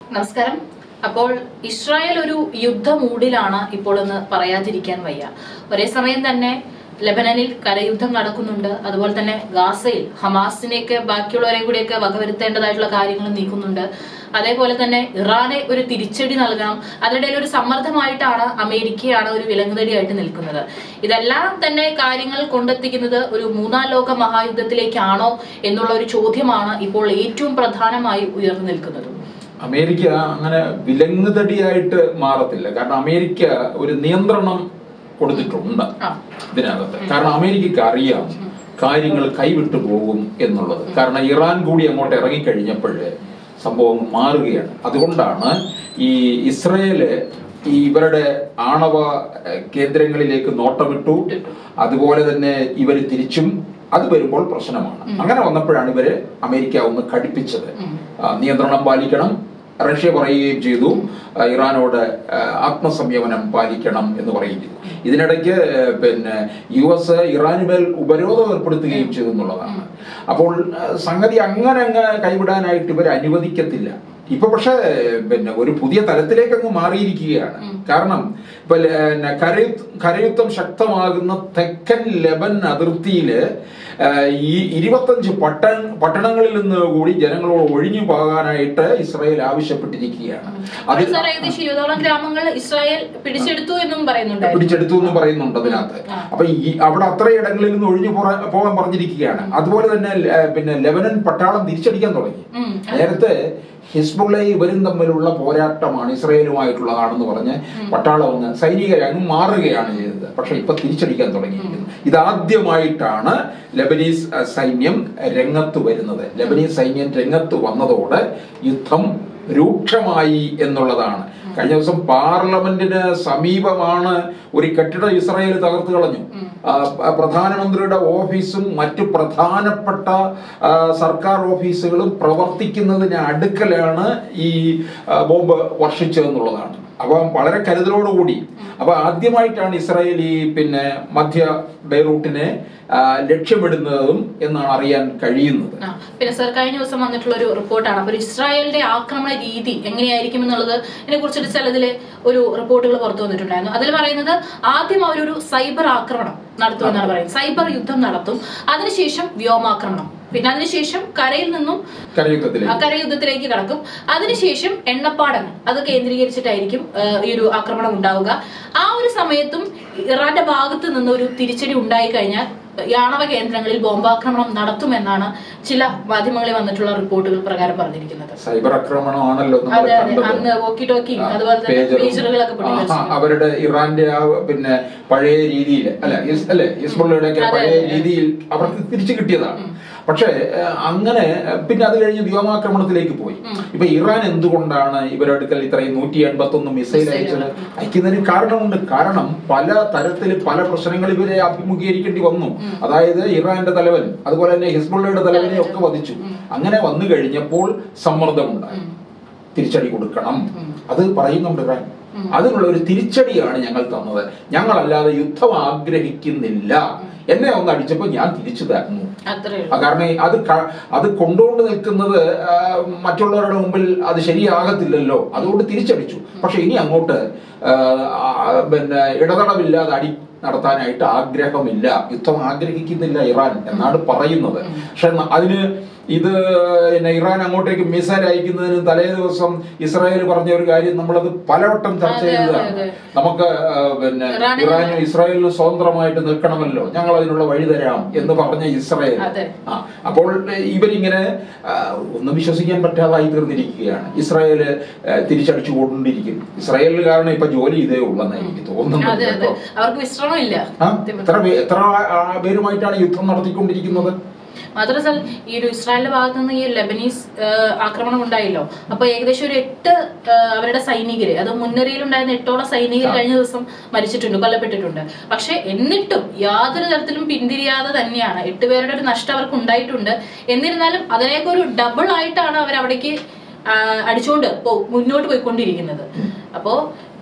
നമസ്കാരം അപ്പോൾ ഇസ്രായേൽ ഒരു യുദ്ധ മൂഡിലാണ് ഇപ്പോൾ എന്ന് പറയാതിരിക്കാൻ വയ്യ ഒരേ സമയം തന്നെ ലെബനനിൽ കരയുദ്ധം നടക്കുന്നുണ്ട് അതുപോലെ തന്നെ ഗാസയിൽ ഹമാസിനെയൊക്കെ ബാക്കിയുള്ളവരെ കൂടിയൊക്കെ വകവരുത്തേണ്ടതായിട്ടുള്ള കാര്യങ്ങൾ നീക്കുന്നുണ്ട് അതേപോലെ തന്നെ ഇറാനെ ഒരു തിരിച്ചടി നൽകണം അതിനിടയിൽ ഒരു സമ്മർദ്ദമായിട്ടാണ് അമേരിക്കയാണ് ഒരു വിലങ്ങുതടിയായിട്ട് നിൽക്കുന്നത് ഇതെല്ലാം തന്നെ കാര്യങ്ങൾ കൊണ്ടെത്തിക്കുന്നത് ഒരു മൂന്നാം ലോക മഹായുദ്ധത്തിലേക്കാണോ എന്നുള്ള ഒരു ചോദ്യമാണ് ഇപ്പോൾ ഏറ്റവും പ്രധാനമായി ഉയർന്നു നിൽക്കുന്നത് അമേരിക്ക അങ്ങനെ വിലങ്ങുതടിയായിട്ട് മാറത്തില്ല കാരണം അമേരിക്ക ഒരു നിയന്ത്രണം കൊടുത്തിട്ടുണ്ട് ആ ഇതിനകത്ത് കാരണം അമേരിക്കക്ക് അറിയാം കാര്യങ്ങൾ കൈവിട്ടു പോകും എന്നുള്ളത് കാരണം ഇറാൻ കൂടി അങ്ങോട്ട് ഇറങ്ങിക്കഴിഞ്ഞപ്പോഴേ സംഭവം മാറുകയാണ് അതുകൊണ്ടാണ് ഈ ഇസ്രയേല് ഈ ഇവരുടെ ആണവ ഏഹ്, കേന്ദ്രങ്ങളിലേക്ക് നോട്ടമിട്ടു അതുപോലെ തന്നെ ഇവർ തിരിച്ചും അത് വരുമ്പോൾ പ്രശ്നമാണ് അങ്ങനെ വന്നപ്പോഴാണ് ഇവര് അമേരിക്ക ഒന്ന് കടുപ്പിച്ചത് ആ, നിയന്ത്രണം പാലിക്കണം റഷ്യ പറയുകയും ചെയ്തു ആ, ഇറാനോട് ആ, ആത്മസംയമനം പാലിക്കണം എന്ന് പറയുകയും ചെയ്തു ഇതിനിടയ്ക്ക് ആ, പിന്നെ യു എസ് ഇറാനുമേൽ ഉപരോധം ഏർപ്പെടുത്തുകയും ചെയ്തു എന്നുള്ളതാണ് അപ്പോൾ ആ, സംഗതി അങ്ങനെ അങ്ങ് കൈവിടാനായിട്ട് ഇവർ അനുവദിക്കത്തില്ല ഇപ്പൊ പക്ഷേ പിന്നെ ഒരു പുതിയ തലത്തിലേക്ക് അങ്ങ് മാറിയിരിക്കുകയാണ് കാരണം ഇപ്പൊ ല- പിന്നെ കരയുദ്ധ കരയുദ്ധം ശക്തമാകുന്ന തെക്കൻ ലെബൻ അതിർത്തിയില് ആ, ഈ ഇരുപത്തഞ്ച് പട്ടൺ പട്ടണങ്ങളിൽ നിന്ന് കൂടി ജനങ്ങളോട് ഒഴിഞ്ഞു പോകാനായിട്ട് ഇസ്രായേൽ ആവശ്യപ്പെട്ടിരിക്കുകയാണ് അത് അപ്പോൾ സാർ ഏകദേശം ഇരുപതോളം ഗ്രാമങ്ങൾ ഇസ്രായേൽ പിടിച്ചെടുത്തു എന്നും പറയുന്നുണ്ടായിരുന്നു പിടിച്ചെടുത്തു എന്ന് പറയുന്നുണ്ട് അതിനകത്ത് അപ്പൊ ഈ അവിടെ അത്രയിടങ്ങളിൽ നിന്ന് ഒഴിഞ്ഞു പോറാ- പോകാൻ പറഞ്ഞിരിക്കുകയാണ് അതുപോലെ തന്നെ ല- പിന്നെ ലെബനൻ പട്ടാളം തിരിച്ചടിക്കാൻ തുടങ്ങി ഉം. നേരത്തെ ഹിസ്ബുള്ളയും ഇവരും തമ്മിലുള്ള പോരാട്ടമാണ് ഇസ്രയേലുമായിട്ടുള്ളതാണെന്ന് പറഞ്ഞ് പട്ടാളം അങ്ങ് സൈനികരെ അങ്ങ് മാറുകയാണ് ചെയ്തത് പക്ഷെ ഇപ്പൊ തിരിച്ചടിക്കാൻ തുടങ്ങിയിരിക്കുന്നു ഇതാദ്യമായിട്ടാണ് ലബനീസ് അഹ്, സൈന്യം രംഗത്ത് വരുന്നത് ലബനീസ് സൈന്യം രംഗത്ത് വന്നതോടെ യുദ്ധം രൂക്ഷമായി എന്നുള്ളതാണ് കഴിഞ്ഞ ദിവസം പാർലമെന്റിന് സമീപമാണ് ഒരു കെട്ടിടം ഇസ്രായേൽ തകർത്ത് കളഞ്ഞു ആ, പ- പ്രധാനമന്ത്രിയുടെ ഓഫീസും മറ്റു പ്രധാനപ്പെട്ട ആ, സർക്കാർ ഓഫീസുകളും പ്രവർത്തിക്കുന്നതിന് അടുക്കലാണ് ഈ ആ, ബോംബ് വർഷിച്ചതെന്നുള്ളതാണ് അപ്പം വളരെ കരുതലോടുകൂടി അപ്പൊ ആദ്യമായിട്ടാണ് ഇസ്രായേൽ ഈ പിന്നെ മധ്യ ബെയ്റൂട്ടിനെ ആ, ലക്ഷ്യമിടുന്നതും എന്നാണ് അറിയാൻ കഴിയുന്നത് ആ, പിന്നെ സർ കഴിഞ്ഞ ദിവസം വന്നിട്ടുള്ള ഒരു റിപ്പോർട്ടാണ് അപ്പോൾ ഇസ്രായേലിന്റെ ആക്രമണ രീതി എങ്ങനെയായിരിക്കും എന്നുള്ളത് ഇതിനെ കുറിച്ചിട്ട് ചിലതിൽ ഒരു റിപ്പോർട്ടുകൾ പുറത്തു വന്നിട്ടുണ്ടായിരുന്നു അതിൽ പറയുന്നത് ആദ്യം അവരൊരു സൈബർ ആക്രമണം നടത്തുമെന്നാണ് പറയുന്നത് സൈബർ യുദ്ധം നടത്തും അതിനുശേഷം വ്യോമാക്രമണം പിന്നെ അതിനുശേഷം കരയിൽ നിന്നും കരയുദ്ധത്തിലേക്ക് ആ കരയുദ്ധത്തിലേക്ക് കടക്കും അതിനുശേഷം എണ്ണപ്പാടങ്ങൾ അത് കേന്ദ്രീകരിച്ചിട്ടായിരിക്കും ആ, ഈ ഒരു ആക്രമണം ഉണ്ടാവുക ആ ഒരു സമയത്തും ഇറാന്റെ ഭാഗത്ത് നിന്ന് ഒരു തിരിച്ചടി ഉണ്ടായി കഴിഞ്ഞാൽ ഈ ആണവ കേന്ദ്രങ്ങളിൽ ബോംബാക്രമണം നടത്തുമെന്നാണ് ചില മാധ്യമങ്ങളിൽ വന്നിട്ടുള്ള റിപ്പോർട്ടുകൾ പ്രകാരം പറഞ്ഞിരിക്കുന്നത് സൈബർ ആക്രമണമാണല്ലോ നമ്മൾ അതെ അതെ കണ്ടത് അന്ന് വോക്കി ടോക്കി അതുപോലെ തന്നെ പേജറും, പേജറുകളൊക്കെ ആ, പൊട്ടിത്തെറിച്ചു ആ, അവരുടെ ഇറാന്റെ ആ പിന്നെ പഴയ രീതിയിൽ അല്ല ഇസ്- അല്ലെ ഹിസ്ബുള്ളയുടെ ഒക്കെ അതെ, പഴയ അതെ. രീതിയിൽ അവർക്ക് തിരിച്ചു കിട്ടിയതാണ് പക്ഷേ ഏഹ്, അങ്ങനെ ഏഹ്, പിന്നെ അത് കഴിഞ്ഞ് വ്യോമാക്രമണത്തിലേക്ക് പോയി ഇപ്പൊ ഇറാൻ എന്തുകൊണ്ടാണ് ഇവരുടെ അടുക്കൽ ഇത്രയും നൂറ്റി എൺപത്തി ഒന്ന് മിസൈൽ അയച്ചത് അയക്കുന്നതിന് കാരണമുണ്ട് കാരണം പല തരത്തിൽ പല പ്രശ്നങ്ങൾ ഇവരെ അഭിമുഖീകരിക്കേണ്ടി വന്നു അതായത് ഇറാന്റെ തലവൻ അതുപോലെ തന്നെ ഹിസ്ബുള്ളയുടെ തലവനെ ഒക്കെ വധിച്ചു അങ്ങനെ വന്നു കഴിഞ്ഞപ്പോൾ സമ്മർദ്ദമുണ്ടായി തിരിച്ചടി കൊടുക്കണം അത് പറയുന്നുണ്ട് ഇറാൻ അതിനുള്ള ഒരു തിരിച്ചടിയാണ് ഞങ്ങൾ തന്നത് ഞങ്ങളല്ലാതെ യുദ്ധം ആഗ്രഹിക്കുന്നില്ല എന്നെ ഒന്ന് അടിച്ചപ്പോൾ ഞാൻ തിരിച്ചു തരുന്നു അത്രേ ആ, കാരണം ഈ അത് ക- അത് കൊണ്ടുകൊണ്ട് നിൽക്കുന്നത് ആ, മറ്റുള്ളവരുടെ മുമ്പിൽ അത് ശരിയാകത്തില്ലല്ലോ അതുകൊണ്ട് തിരിച്ചടിച്ചു പക്ഷെ ഇനി അങ്ങോട്ട് ആ, ആ, പിന്നെ ഇടതടവില്ലാതെ അടി നടത്താനായിട്ട് ആഗ്രഹമില്ല യുദ്ധം ആഗ്രഹിക്കുന്നില്ല ഇറാൻ എന്നാണ് പറയുന്നത് പക്ഷെ ന- അതിന് ഇത് പിന്നെ ഇറാൻ അങ്ങോട്ടേക്ക് മിസൈൽ അയക്കുന്നതിന് തലേ ദിവസം ഇസ്രായേൽ പറഞ്ഞ ഒരു കാര്യം നമ്മളത് പലവട്ടം ചർച്ച അതെ, അതെ, ചെയ്തതാണ് അതെ. നമുക്ക് ആ, പിന്നെ ഇറാനിന് ഇറാനും ഇസ്രായേലിനും സ്വതന്ത്രമായിട്ട് നിൽക്കണമല്ലോ ഞങ്ങൾ അതിനുള്ള വഴി തരാം എന്ന് പറഞ്ഞ ഇസ്രായേൽ അതെ. ആ അപ്പോൾ ഇവരിങ്ങനെ ആ, ഒന്നും വിശ്വസിക്കാൻ പറ്റാതായി തീർന്നിരിക്കുകയാണ് ഇസ്രായേല് ആ, തിരിച്ചടിച്ചു കൊണ്ടിരിക്കും ഇസ്രായേലിന് കാരണം ഇപ്പൊ ജോലി ഇതേ ഉള്ളെന്ന് എനിക്ക് തോന്നുന്നു അതെ അതെ കേട്ടോ. അവർക്ക് വിശ്രമമില്ല ആ? എത്ര പേ- എത്ര ആ, പേരുമായിട്ടാണ് യുദ്ധം നടത്തിക്കൊണ്ടിരിക്കുന്നത് മാത്രമല്ല ഈ ഒരു ഇസ്രായേലിന്റെ ഭാഗത്ത് നിന്ന് ഈ ലെബനീസ് ആ, ആക്രമണം ഉണ്ടായല്ലോ അപ്പൊ ഏകദേശം ഒരു എട്ട് ആ, അവരുടെ സൈനികര് അത് മുൻനിരയിലുണ്ടായിരുന്ന എട്ടോളം സൈനികർ കഴിഞ്ഞ ദിവസം മരിച്ചിട്ടുണ്ട് കൊല്ലപ്പെട്ടിട്ടുണ്ട് പക്ഷെ എന്നിട്ടും യാതൊരു തരത്തിലും പിന്തിരിയാതെ തന്നെയാണ് എട്ട് പേരുടെ ഒരു നഷ്ടം അവർക്ക് ഉണ്ടായിട്ടുണ്ട് എന്നിരുന്നാലും അതിനേക്ക് ഒരു ഡബിൾ ആയിട്ടാണ് അവർ അവിടേക്ക് ആ, അടിച്ചുകൊണ്ട് പോ- മുന്നോട്ട് പോയിക്കൊണ്ടിരിക്കുന്നത് അപ്പോ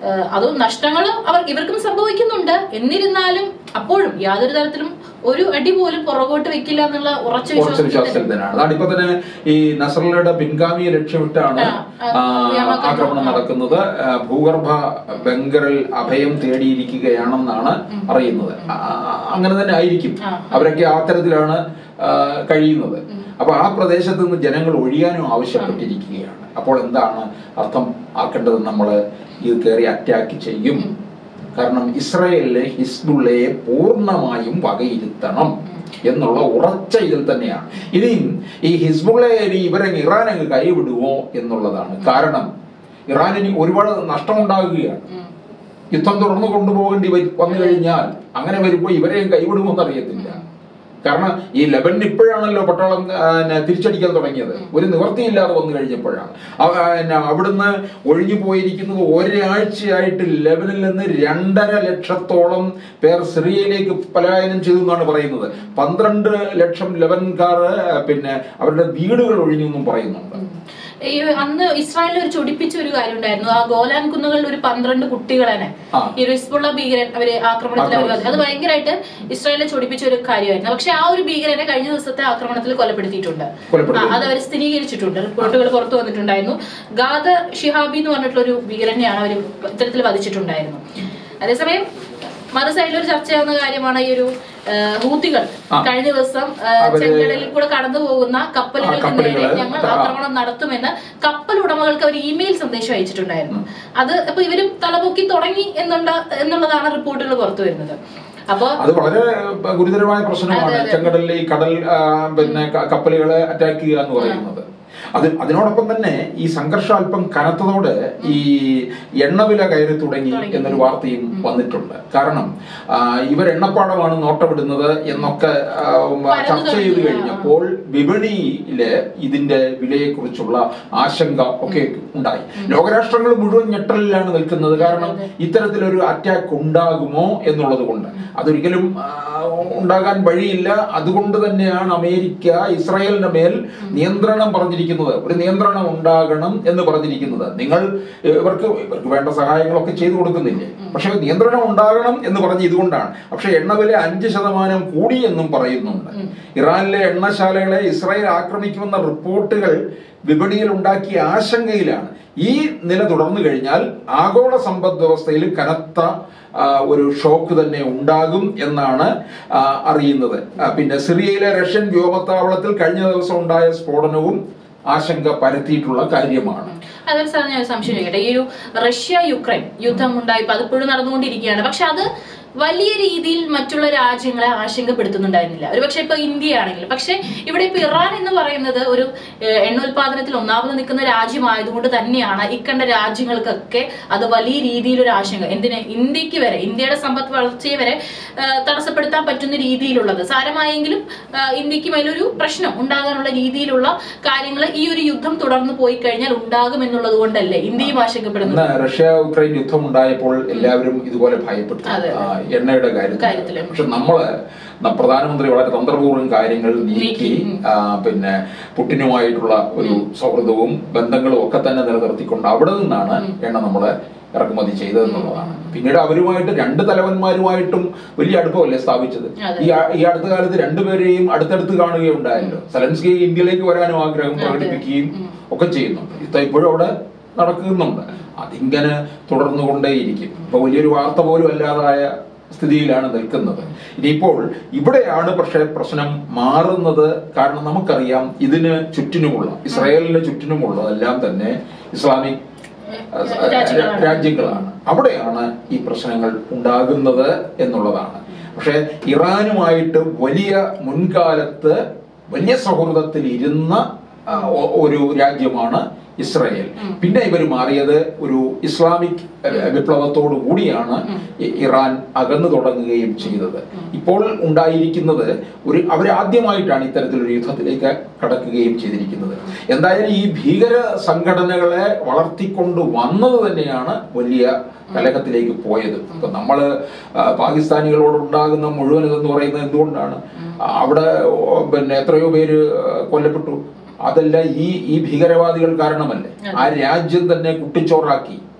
ഏഹ് അത് നഷ്ടങ്ങൾ അവർ ഇവർക്കും സംഭവിക്കുന്നുണ്ട് എന്നിരുന്നാലും അപ്പോഴും യാതൊരു തരത്തിലും ഒരു അടി പോലും പുറകോട്ട് വെക്കില്ല എന്നുള്ള ഉറച്ച കുറച്ച് വിശ്വാസം വിശ്വാസത്തിൽ തന്നെയാണ് അതാണ് ഇപ്പൊ തന്നെ ഈ നസറുള്ളയുടെ പിൻഗാമിയെ ലക്ഷ്യമിട്ടാണ് ആ, ആ, ആ, വ്യോമാക്രമണം. ആക്രമണം നടക്കുന്നത് ആ, ഭൂഗർഭ ബങ്കറിൽ അഭയം തേടിയിരിക്കുകയാണെന്നാണ് അറിയുന്നത് ആ, അങ്ങനെ തന്നെ ആയിരിക്കും ആ, അവരൊക്കെ ആ തരത്തിലാണ് ആ, കഴിയുന്നത് അപ്പൊ ആ പ്രദേശത്ത് നിന്ന് ജനങ്ങൾ ഒഴിയാനും ആവശ്യപ്പെട്ടിരിക്കുകയാണ് അപ്പോൾ എന്താണ് അർത്ഥം ആക്കേണ്ടത് നമ്മൾ ഇത് കയറി അറ്റാക്ക് ചെയ്യും കാരണം ഇസ്രായേലിലെ ഹിസ്ബുള്ളയെ പൂർണ്ണമായും വകയിരുത്തണം എന്നുള്ള ഉറച്ച ഇതിൽ തന്നെയാണ് ഇനിയും ഈ ഹിസ്ബുള്ളയെ ഇനി ഇവരങ്ങ് ഇറാൻ അങ്ങ് കൈവിടുമോ എന്നുള്ളതാണ് കാരണം ഇറാനിന് ഒരുപാട് നഷ്ടമുണ്ടാകുകയാണ് ഉം. യുദ്ധം തുടർന്ന് കൊണ്ടുപോകേണ്ടി വരും- വന്നു കഴിഞ്ഞാൽ അങ്ങനെ വരുമ്പോൾ ഇവരെയും കൈവിടുമെന്ന് അറിയത്തില്ല കാരണം ഈ ലെബനിൽ ഇപ്പോഴാണല്ലോ പട്ടാളം ആ, ന, തിരിച്ചടിക്കാൻ തുടങ്ങിയത് ഒരു നിവൃത്തിയില്ലാതെ വന്നു കഴിഞ്ഞപ്പോഴാണ് അവ- ആ, ന, അവിടുന്ന് ഒഴിഞ്ഞു പോയിരിക്കുന്നത് ഒരാഴ്ചയായിട്ട് ലെബനിൽ നിന്ന് രണ്ടര ലക്ഷത്തോളം പേർ സിറിയയിലേക്ക് പലായനം ചെയ്തു എന്നാണ് പറയുന്നത് പന്ത്രണ്ട് ലക്ഷം ലെബൻകാർ ആ, പിന്നെ അവരുടെ വീടുകൾ ഒഴിഞ്ഞു എന്നും പറയുന്നുണ്ട് ഈ അന്ന് ഇസ്രായേലിൽ ഒരു ചൊടിപ്പിച്ച ഒരു കാര്യം ഉണ്ടായിരുന്നു ആ ഗോലാൻ കുന്നുകളിൽ ഒരു പന്ത്രണ്ട് കുട്ടികളെ ആ. ഈ ഒരു ഹിസ്ബുള്ള ഭീകരൻ അവര് ആക്രമണത്തിൽ അവർ വധി- അത് ഭയങ്കരമായിട്ട് ഇസ്രായേലിനെ ചൊടിപ്പിച്ച ഒരു കാര്യമായിരുന്നു പക്ഷെ ആ ഒരു ഭീകരനെ കഴിഞ്ഞ ദിവസത്തെ ആക്രമണത്തിൽ കൊലപ്പെടുത്തിയിട്ടുണ്ട് കൊലപ്പെടുത്തി. ആ, അത് അവർ സ്ഥിരീകരിച്ചിട്ടുണ്ട് റിപ്പോർട്ടുകൾ പുറത്തു വന്നിട്ടുണ്ടായിരുന്നു ഗാദ ഷിഹാബി എന്ന് പറഞ്ഞിട്ടുള്ള ഒരു ഭീകരനെയാണ് അവർ ഇത്തരത്തിൽ വധിച്ചിട്ടുണ്ടായിരുന്നു അതേസമയം മറു സൈഡിൽ ഒരു ചർച്ചയാവുന്ന കാര്യമാണ് ഈ ഒരു ആ, ഹൂത്തികൾ ആ. കഴിഞ്ഞ ദിവസം ആ, അവര് ചെങ്കടലിൽ കൂടെ കടന്നു പോകുന്ന കപ്പലുകൾക്ക് ആ, കപ്പലുകള് നേരെ ഞങ്ങൾ ആ. ആക്രമണം നടത്തുമെന്ന് കപ്പൽ ഉടമകൾക്ക് അവർ ഇമെയിൽ സന്ദേശം അയച്ചിട്ടുണ്ടായിരുന്നു അത് അപ്പൊ ഇവരും തലപൊക്കി തുടങ്ങി എന്നുള്ള എന്നുള്ളതാണ് റിപ്പോർട്ടുകൾ പുറത്തു വരുന്നത് അപ്പൊ അത് വളരെ ഗുരുതരമായ പ്രശ്നമാണ് ചെങ്കടലിലെ ഈ കടൽ ആ, പിന്നെ ക- കപ്പലുകളെ അറ്റാക്ക് ചെയ്യുക എന്ന് പറയുന്നത് അത് അതിനോടൊപ്പം തന്നെ ഈ സംഘർഷം അല്പം കനത്തതോടെ ഈ എണ്ണവില കയറി തുടങ്ങി എന്നൊരു വാർത്തയും വന്നിട്ടുണ്ട് കാരണം ആ, ഇവർ എണ്ണപ്പാടമാണ് നോട്ടമിടുന്നത് എന്നൊക്കെ ആ, ഉം, ചർച്ച ചെയ്ത് കഴിഞ്ഞപ്പോൾ വിപണിയില് ഇതിന്റെ വിലയെക്കുറിച്ചുള്ള ആശങ്ക ഒക്കെ ഉണ്ടായി ലോകരാഷ്ട്രങ്ങൾ മുഴുവൻ ഞെട്ടലിലാണ് നിൽക്കുന്നത് കാരണം ഇത്തരത്തിലൊരു അറ്റാക്ക് ഉണ്ടാകുമോ എന്നുള്ളത് കൊണ്ട് അതൊരിക്കലും ആ, ഉണ്ടാകാൻ വഴിയില്ല അതുകൊണ്ട് തന്നെയാണ് അമേരിക്ക ഇസ്രായേലിന്റെ മേൽ നിയന്ത്രണം പറഞ്ഞിരിക്കുന്നത് ഒരു നിയന്ത്രണം ഉണ്ടാകണം എന്ന് പറഞ്ഞിരിക്കുന്നത് നിങ്ങൾ ഏഹ്, ഇവർക്ക് ഇവർക്ക് വേണ്ട സഹായങ്ങളൊക്കെ ചെയ്തു കൊടുക്കുന്നില്ലേ പക്ഷെ നിയന്ത്രണം ഉണ്ടാകണം എന്ന് പറഞ്ഞ് ഇതുകൊണ്ടാണ് പക്ഷെ എണ്ണവില അഞ്ച് ശതമാനം കൂടി എന്നും പറയുന്നുണ്ട് ഇറാനിലെ എണ്ണശാലകളെ ഇസ്രായേൽ ആക്രമിക്കുമെന്ന റിപ്പോർട്ടുകൾ വിപണിയിൽ ഉണ്ടാക്കിയ ആശങ്കയിലാണ് ഈ നില തുടർന്നു കഴിഞ്ഞാൽ ആഗോള സമ്പദ് വ്യവസ്ഥയിൽ കനത്ത ആ, ഒരു ഷോക്ക് തന്നെ ഉണ്ടാകും എന്നാണ് ആ, അറിയുന്നത് ആ, പിന്നെ സിറിയയിലെ റഷ്യൻ വ്യോമത്താവളത്തിൽ കഴിഞ്ഞ ദിവസം ഉണ്ടായ സ്ഫോടനവും ആശങ്ക പരത്തിയിട്ടുള്ള കാര്യമാണ് അതൊരു സാർ ഞാൻ ഒരു സംശയം ചോദിക്കട്ടെ ഈ ഒരു റഷ്യ യുക്രൈൻ യുദ്ധം ഉണ്ടായി ഇപ്പൊ അതിപ്പോഴും നടന്നുകൊണ്ടിരിക്കുകയാണ് പക്ഷെ അത് വലിയ രീതിയിൽ മറ്റുള്ള രാജ്യങ്ങളെ ആശങ്കപ്പെടുത്തുന്നുണ്ടായിരുന്നില്ല ഒരു പക്ഷെ ഇപ്പൊ ഇന്ത്യ ആണെങ്കിലും പക്ഷെ ഇവിടെ ഇപ്പൊ ഇറാൻ എന്ന് പറയുന്നത് ഒരു ഏഹ്, എണ്ണ ഉൽപാദനത്തിൽ ഒന്നാമത് നിൽക്കുന്ന രാജ്യമായതുകൊണ്ട് തന്നെയാണ് ഇക്കണ്ട രാജ്യങ്ങൾക്കൊക്കെ അത് വലിയ രീതിയിൽ ഒരു ആശങ്ക എന്തിന് ഇന്ത്യക്ക് വരെ ഇന്ത്യയുടെ സമ്പദ് വളർച്ചയെ വരെ ഏഹ്, തടസ്സപ്പെടുത്താൻ പറ്റുന്ന രീതിയിലുള്ളത് സാരമായെങ്കിലും ഏഹ്, ഇന്ത്യക്ക് മേലൊരു പ്രശ്നം ഉണ്ടാകാനുള്ള രീതിയിലുള്ള കാര്യങ്ങൾ ഈ ഒരു യുദ്ധം തുടർന്ന് പോയി കഴിഞ്ഞാൽ ഉണ്ടാകും എന്നുള്ളത് കൊണ്ടല്ലേ ഇന്ത്യയും ആശങ്കപ്പെടുന്നത് ഇന്ന് റഷ്യ ഉക്രൈൻ യുദ്ധം ഉണ്ടായപ്പോൾ എല്ലാവരും ഇതുപോലെ ഭയപ്പെട്ടു അതെ. ആ, എണ്ണയുടെ കാര്യത്തിൽ കാര്യത്തില്. പക്ഷെ നമ്മള് ന- പ്രധാനമന്ത്രി വളരെ തന്ത്രപൂർവ്വം കാര്യങ്ങൾ നീക്കി നീക്കി, ഉം. ആ, പിന്നെ പുട്ടിനുമായിട്ടുള്ള ഒരു സൗഹൃദവും ബന്ധങ്ങളും ഒക്കെ തന്നെ നിലനിർത്തിക്കൊണ്ട് അവിടെ നിന്നാണ് എണ്ണ നമ്മള് ഇറക്കുമതി ചെയ്തതെന്നുള്ളതാണ് പിന്നീട് അവരുമായിട്ട് രണ്ട് തലവന്മാരുമായിട്ടും വലിയ അടുപ്പമല്ലേ സ്ഥാപിച്ചത് അതെ. ഈ ആ- ഈ അടുത്ത കാലത്ത് രണ്ടുപേരെയും അടുത്തടുത്ത് കാണുകയുണ്ടായല്ലോ സലൻസ്കി ഇന്ത്യയിലേക്ക് വരാനും ആഗ്രഹം അതെ. പ്രകടിപ്പിക്കുകയും ഒക്കെ ചെയ്യുന്നുണ്ട് ഇത് ഇപ്പോഴും അവിടെ നടക്കുന്നുണ്ട് അതിങ്ങനെ തുടർന്നുകൊണ്ടേയിരിക്കും ഇപ്പൊ വലിയൊരു വാർത്ത പോലും അല്ലാതായ സ്ഥിതിയിലാണ് നിൽക്കുന്നത് ഇനിയിപ്പോൾ ഇവിടെയാണ് പക്ഷേ പ്രശ്നം മാറുന്നത് കാരണം നമുക്കറിയാം ഇതിന് ചുറ്റിനുമുള്ള ഇസ്രായേലിന് ചുറ്റിനുമുള്ളതെല്ലാം തന്നെ ഇസ്ലാമിക് അഹ്, രാജ്യങ്ങളാണ്. രാജ്യങ്ങളാണ് അവിടെയാണ് ഈ പ്രശ്നങ്ങൾ ഉണ്ടാകുന്നത് എന്നുള്ളതാണ് പക്ഷേ ഇറാനുമായിട്ട് വലിയ മുൻകാലത്ത് വലിയ സൗഹൃദത്തിൽ ഇരുന്ന ആ, ഒ- ഒരു രാജ്യമാണ് ഇസ്രായേൽ പിന്നെ ഇവർ മാറിയത് ഒരു ഇസ്ലാമിക് ഏഹ്, വിപ്ലവത്തോടു കൂടിയാണ് ഇ- ഇറാൻ അകന്നു തുടങ്ങുകയും ചെയ്തത് ഇപ്പോൾ ഉണ്ടായിരിക്കുന്നത് ഒരു അവർ ആദ്യമായിട്ടാണ് ഇത്തരത്തിലൊരു യുദ്ധത്തിലേക്ക് കടക്കുകയും ചെയ്തിരിക്കുന്നത് എന്തായാലും ഈ ഭീകര സംഘടനകളെ വളർത്തിക്കൊണ്ട് വന്നത് തന്നെയാണ് വലിയ കലഹത്തിലേക്ക് പോയത് ഇപ്പൊ നമ്മള് ആ, പാകിസ്ഥാനികളോട് ഉണ്ടാകുന്ന മുഴുവൻ ഇതെന്ന് പറയുന്നത് എന്തുകൊണ്ടാണ് അവിടെ ഓ, പിന്നെ എത്രയോ പേര് ആ, കൊല്ലപ്പെട്ടു അതല്ല ഈ ഈ ഭീകരവാദികൾ കാരണമല്ലേ ആ രാജ്യം തന്നെ കുട്ടിച്ചോറാക്കി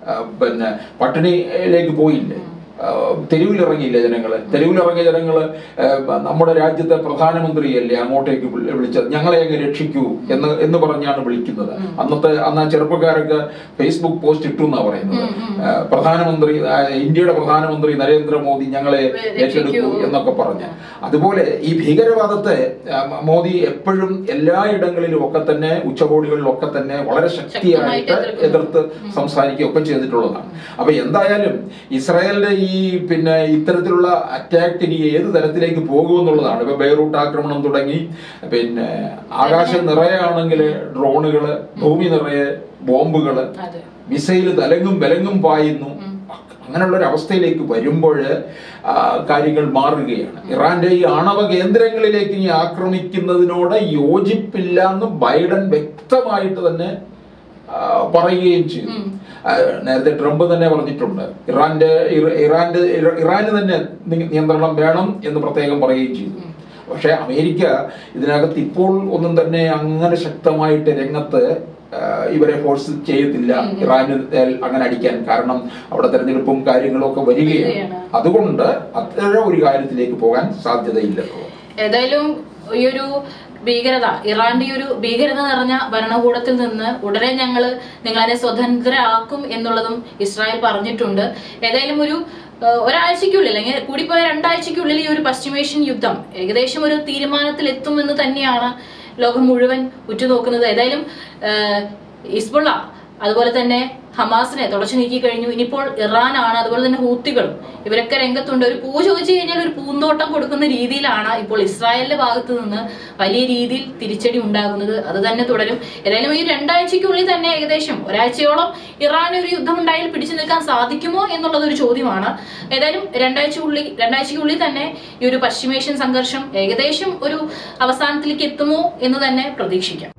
ആ, പിന്നെ പട്ടിണിയിലേക്ക് പോയില്ലേ ആ, തെരുവിലിറങ്ങിയില്ലേ ജനങ്ങള് തെരുവിലിറങ്ങിയ ജനങ്ങള് ആ, നമ്മുടെ രാജ്യത്തെ പ്രധാനമന്ത്രിയല്ലേ അങ്ങോട്ടേക്ക് വിളി- വിളിച്ചത് ഞങ്ങളെ അങ്ങ് രക്ഷിക്കൂ എന്ന് എന്ന് പറഞ്ഞാണ് വിളിക്കുന്നത് അന്നത്തെ അന്ന് ആ ചെറുപ്പക്കാരൊക്കെ ഫേസ്ബുക്ക് പോസ്റ്റ് ഇട്ടു എന്നാ പറയുന്നത് ആ, പ്രധാനമന്ത്രി ആ, ഇന്ത്യയുടെ പ്രധാനമന്ത്രി നരേന്ദ്രമോദി ഞങ്ങളെ ഏറ്റെടുക്കൂ എന്നൊക്കെ പറഞ്ഞ് അതുപോലെ ഈ ഭീകരവാദത്തെ ആ, മോദി എപ്പോഴും എല്ലായിടങ്ങളിലും ഒക്കെ തന്നെ ഉച്ചകോടികളിലും ഒക്കെ തന്നെ വളരെ ശക്തിയായിട്ട് ശക്തമായിട്ട് എതിർത്ത് സംസാരിക്കുകയൊക്കെ ചെയ്തിട്ടുള്ളതാണ് അപ്പൊ എന്തായാലും ഇസ്രായേലിന്റെ ഈ പിന്നെ ഇത്തരത്തിലുള്ള അറ്റാക്ക് ഇനി ഏത് തരത്തിലേക്ക് പോകുമെന്നുള്ളതാണ് ഇപ്പൊ ബെയ്റൂട്ട് ആക്രമണം തുടങ്ങി പിന്നെ ആകാശം നിറയാണെങ്കിൽ ഡ്രോണുകള് ഭൂമി നിറയെ ബോംബുകള് അതെ മിസൈൽ തലങ്ങും വിലങ്ങും പായുന്നു അങ്ങനെയുള്ള ഒരു അവസ്ഥയിലേക്ക് വരുമ്പോൾ കാര്യങ്ങൾ മാറുകയാണ് ഇറാന്റെ ഈ ആണവ കേന്ദ്രങ്ങളിലേക്ക് ഇനി ആക്രമിക്കുന്നതിനോട് യോജിപ്പില്ല എന്ന് ബൈഡൻ വ്യക്തമായിട്ട് തന്നെ ആ, പറയുകയും ചെയ്തു ആ, നേരത്തെ ട്രംപ് തന്നെ പറഞ്ഞിട്ടുണ്ട് ഇറാന്റെ ഇറ- ഇറാന്റെ ഇറ- ഇറാന് തന്നെ നി- നിയന്ത്രണം വേണം എന്ന് പ്രത്യേകം പറയുകയും ചെയ്തു പക്ഷെ അമേരിക്ക ഇതിനകത്ത് ഇപ്പോൾ ഒന്നും തന്നെ അങ്ങനെ ശക്തമായിട്ട് രംഗത്ത് ആ, ഇവരെ ഫോഴ്സ് ചെയ്യത്തില്ല ഇറാന് മേൽ അങ്ങനെ അടിക്കാൻ കാരണം അവിടെ തെരഞ്ഞെടുപ്പും കാര്യങ്ങളും ഒക്കെ വരികയാണ് വരികയാണ്. അതുകൊണ്ട് അത്തരം ഒരു കാര്യത്തിലേക്ക് പോകാൻ സാധ്യതയില്ല ഏതായാലും ഈ ഒരു ഭീകരത ഇറാന്റെ ഈ ഒരു ഭീകരത നിറഞ്ഞ ഭരണകൂടത്തിൽ നിന്ന് ഉടനെ ഞങ്ങൾ നിങ്ങളതിനെ സ്വതന്ത്രരാക്കും എന്നുള്ളതും ഇസ്രായേൽ പറഞ്ഞിട്ടുണ്ട് ഏതായാലും ഒരു ഏഹ്, ഒരാഴ്ചയ്ക്കുള്ളിൽ അല്ലെങ്കിൽ കൂടിപ്പോയ രണ്ടാഴ്ചയ്ക്കുള്ളിൽ ഈ ഒരു പശ്ചിമേഷ്യൻ യുദ്ധം ഏകദേശം ഒരു തീരുമാനത്തിൽ എത്തുമെന്ന് തന്നെയാണ് ലോകം മുഴുവൻ ഉറ്റുനോക്കുന്നത് ഏതായാലും ഏഹ്, ഹിസ്ബുള്ള അതുപോലെ തന്നെ ഹമാസിനെ തുടച്ചു നീക്കി കഴിഞ്ഞു ഇനിയിപ്പോൾ ഇറാനാണ് അതുപോലെ തന്നെ ഹൂത്തികളും ഇവരൊക്കെ രംഗത്തുണ്ട് ഒരു പൂ ചോദിച്ചു കഴിഞ്ഞാൽ ഒരു പൂന്തോട്ടം കൊടുക്കുന്ന രീതിയിലാണ് ഇപ്പോൾ ഇസ്രായേലിന്റെ ഭാഗത്ത് നിന്ന് വലിയ രീതിയിൽ തിരിച്ചടി ഉണ്ടാകുന്നത് അത് തന്നെ തുടരും ഏതായാലും ഈ രണ്ടാഴ്ചയ്ക്കുള്ളിൽ തന്നെ ഏകദേശം ഒരാഴ്ചയോളം ഇറാൻ ഒരു യുദ്ധം ഉണ്ടായാൽ പിടിച്ചു നിൽക്കാൻ സാധിക്കുമോ എന്നുള്ളത് ഒരു ചോദ്യമാണ് ഏതായാലും രണ്ടാഴ്ചക്കുള്ളിൽ രണ്ടാഴ്ചയ്ക്കുള്ളിൽ തന്നെ ഈ ഒരു പശ്ചിമേഷ്യൻ സംഘർഷം ഏകദേശം ഒരു അവസാനത്തിലേക്ക് എത്തുമോ എന്ന് തന്നെ പ്രതീക്ഷിക്കാം